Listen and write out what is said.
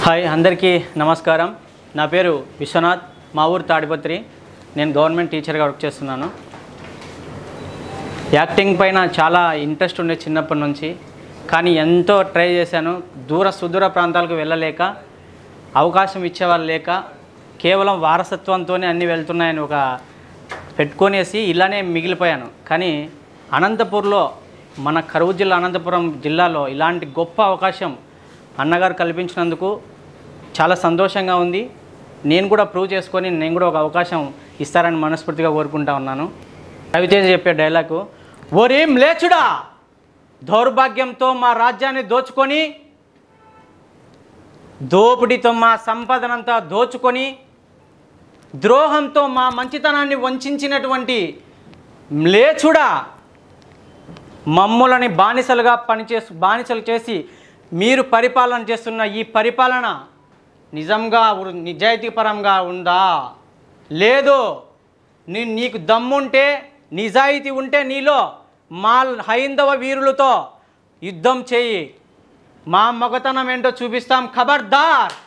hi అందరికీ నమస్కారం నా పేరు విశ్వనాథ్ మా ఊరు తాడిపత్రి నేను గవర్నమెంట్ టీచర్గా వర్క్ చేస్తున్నాను యాక్టింగ్ పైన చాలా ఇంట్రెస్ట్ ఉండే చిన్నప్పటి నుంచి కానీ ఎంతో ట్రై చేశాను దూర సుదూర ప్రాంతాలకు వెళ్ళలేక అవకాశం ఇచ్చేవాళ్ళు లేక కేవలం వారసత్వంతోనే అన్నీ వెళ్తున్నాయని ఒక పెట్టుకొనేసి ఇలానే మిగిలిపోయాను కానీ అనంతపూర్లో మన కరువు జిల్లా అనంతపురం జిల్లాలో ఇలాంటి గొప్ప అవకాశం అన్నగారు కల్పించినందుకు చాలా సంతోషంగా ఉంది నేను కూడా ప్రూవ్ చేసుకొని నేను కూడా ఒక అవకాశం ఇస్తారని మనస్ఫూర్తిగా కోరుకుంటా ఉన్నాను రవితేజ చెప్పే డైలాగు ఓరేం లేచుడా దౌర్భాగ్యంతో మా రాజ్యాన్ని దోచుకొని దోపిడీతో మా సంపదనంతా దోచుకొని ద్రోహంతో మా మంచితనాన్ని వంచినటువంటి లేచుడా మమ్ములని బానిసలుగా పనిచేసు బానిసలు చేసి మీరు పరిపాలన చేస్తున్న ఈ పరిపాలన నిజంగా ఉ- నిజాయితీపరంగా ఉందా లేదు నీ నీకు దమ్ముంటే నిజాయితీ ఉంటే నీలో మా హైందవ వీరులతో యుద్ధం చేయి మా మగతనం ఏంటో చూపిస్తాం ఖబర్దార్